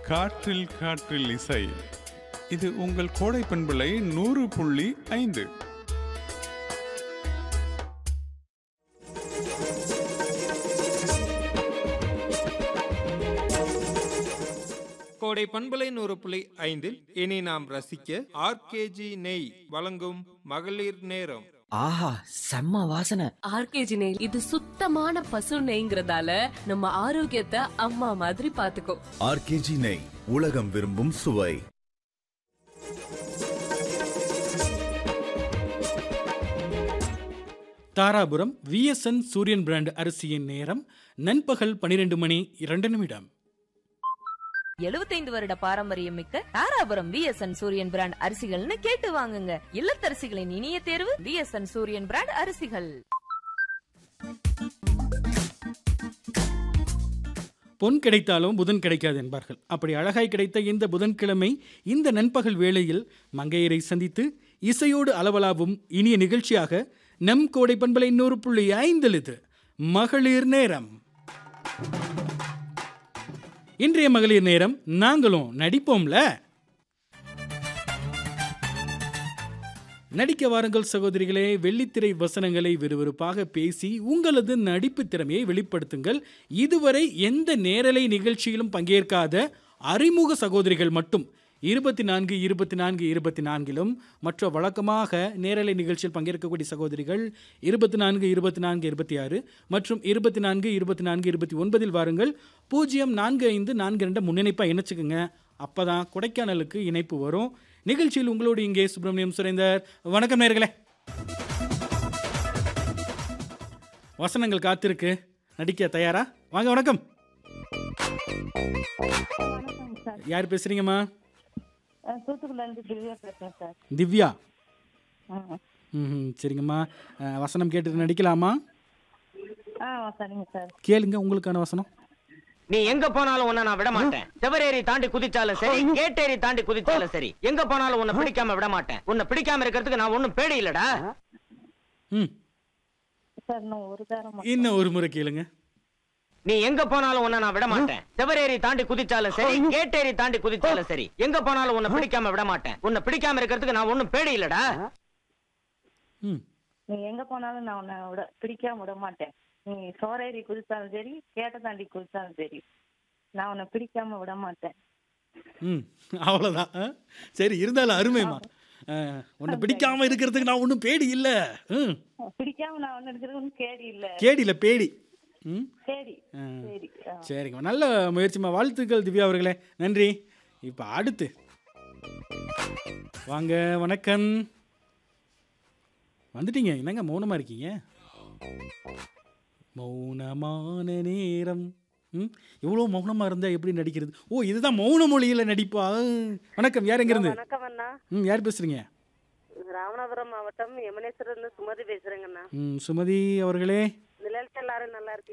காற்றில் காற்றில் இசை இது உங்கள் கோடை பண்பலை நூறு புள்ளி ஐந்து கோடை பண்பலை நூறு புள்ளி ஐந்தில் இனி நாம் ரசிக்க ஆர்கேஜி நெய் வழங்கும் மகளிர் நேரம் ஆஹா செம்ம வாசனை ஆர்கேஜி நெய் இது சுத்தமான பசு நெய்ங்கிறதால நம்ம ஆரோக்கியத்தை அம்மா மாதிரி பாத்துக்கோ ஆர்கேஜி நெய் உலகம் விரும்பும் சுவை தாராபுரம் விஎஸ்என் சூரியன் பிராண்ட் அரிசியின் நேரம் நண்பகல் பனிரெண்டு மணி இரண்டு நிமிடம் எழுபத்தைந்து வருட பாரம்பரியம் மிக்க தாராபுரம் விஎஸ்என் சூரியன் பிராண்ட் அரிசிகள்னு கேட்டு வாங்குங்க இல்லத்தரசிகளின் இனிய தேர்வு விஎஸ்என் சூரியன் பிராண்ட் அரிசிகள் பொன் கிடைத்தாலும் புதன் கிடைக்காது என்பார்கள் அப்படி அழகாய் கிடைத்த இந்த புதன்கிழமை இந்த நண்பகல் வேளையில் மங்கையரை சந்தித்து இசையோடு அளவலாவும் இனிய நிகழ்ச்சியாக நம் கோடை பண்பலை நூறு புள்ளி ஐந்தில் இது மகளிர் நேரம் இன்றைய மகளிர் நேரம் நாங்களும் நடிப்போம்ல நடிக்க வாருங்கள் சகோதரிகளே வெள்ளித்திரை வசனங்களை விறுவிறுப்பாக பேசி உங்களது நடிப்பு திறமையை வெளிப்படுத்துங்கள் இதுவரை எந்த நேரலை நிகழ்ச்சியிலும் பங்கேற்காத அறிமுக சகோதரிகள் மட்டும் இருபத்தி நான்கு இருபத்தி நான்கு இருபத்தி நான்கிலும் மற்ற வழக்கமாக நேரலை நிகழ்ச்சியில் பங்கேற்கக்கூடிய சகோதரிகள் இருபத்தி நான்கு இருபத்தி நான்கு இருபத்தி ஆறு மற்றும் இருபத்தி நான்கு இருபத்தி நான்கு இருபத்தி ஒன்பதில் வாருங்கள் பூஜ்ஜியம் நான்கு ஐந்து நான்கு ரெண்டு முன்னிணைப்பாக இணைச்சுக்குங்க அப்போ தான் கொடைக்கானலுக்கு இணைப்பு வரும் நிகழ்ச்சியில் உங்களோடு இங்கே சுப்பிரமணியம் சுரேந்தர் வணக்கம் நேர்களே வசனங்கள் காத்திருக்கு நடிக்க தயாரா வாங்க வணக்கம் வணக்கம் சார் யார் பேசுறீங்கம்மா அஹ் தூத்துக்குடியிலேருந்து திவ்யா பேசுகிறேன் சார் திவ்யா ம் ம் சரிங்கம்மா அஹ், வசனம் கேட்டு நடிக்கலாமா ஆ சரிங்க சார் கேளுங்க உங்களுக்கான வசனம் நீ எங்க போனாலும் உன்னை நான் விட மாட்டேன் செவரேறி தாண்டி குதிச்சாலும் சரி கேட்டேறி தாண்டி குதிச்சாலும் சரி எங்க போனாலும் உன்னை பிடிக்காம விட மாட்டேன் உன்னை பிடிக்காம இருக்கிறதுக்கு நான் ஒண்ணும் பேடி இல்லடா ம் சார் இன்னும் ஒரு தரம் இன்னும் ஒரு முறை கேளுங்க நீ எங்க போனாலும் உன்னை நான் விட மாட்டேன் செவரேறி தாண்டி குதிச்சாலும் சரி கேட்டேறி தாண்டி குதிச்சாலும் சரி எங்க போனாலும் உன்னை பிடிக்காம விட மாட்டேன் உன்னை பிடிக்காம இருக்கிறதுக்கு நான் ஒண்ணும் பேடி இல்லடா ம் நீ எங்க போனாலும் நான் உன்னை விட பிடிக்காம விட மாட்டேன் நீ சோரேறி குதிச்சாலும் சரி கேட்ட தாண்டி குதிச்சாலும் சரி நான் உன்னை பிடிக்காம விட மாட்டேன் ம் அவ்வளோதான் ஆ? சரி இருந்தாலும் அருமைம்மா அஹ், உன்னை பிடிக்காம இருக்கிறதுக்கு நான் ஒன்றும் பேடி இல்லை ம் பிடிக்காம நான் ஒன்று இருக்கிறது ஒன்றும் கேடி இல்ல கேடியில் பேடி ம் கேடி ஆ. சரி ஆ. சரிங்கம்மா நல்ல முயற்சிம்மா வாழ்த்துக்கள் திவ்யா அவர்களே நன்றி இப்போ அடுத்து வாங்க வணக்கம் வந்துட்டீங்க என்னங்க மௌனமாக இருக்கீங்க மௌனமான நேரம் ம் இவ்வளோ மௌனமாக இருந்தால் எப்படி நடிக்கிறது ஓ இதுதான் மௌன மொழியில் நடிப்பா வணக்கம் யார் எங்கேருந்து வணக்கம் அண்ணா ம் யார் பேசுகிறீங்க ராமநாதபுரம் மாவட்டம் யமுனேஸ்வரர்ல சுமதி பேசுறேங்க அண்ணா ம் சுமதி அவர்களே நிலையத்தில் எல்லாரும் நல்லா இருக்கீங்க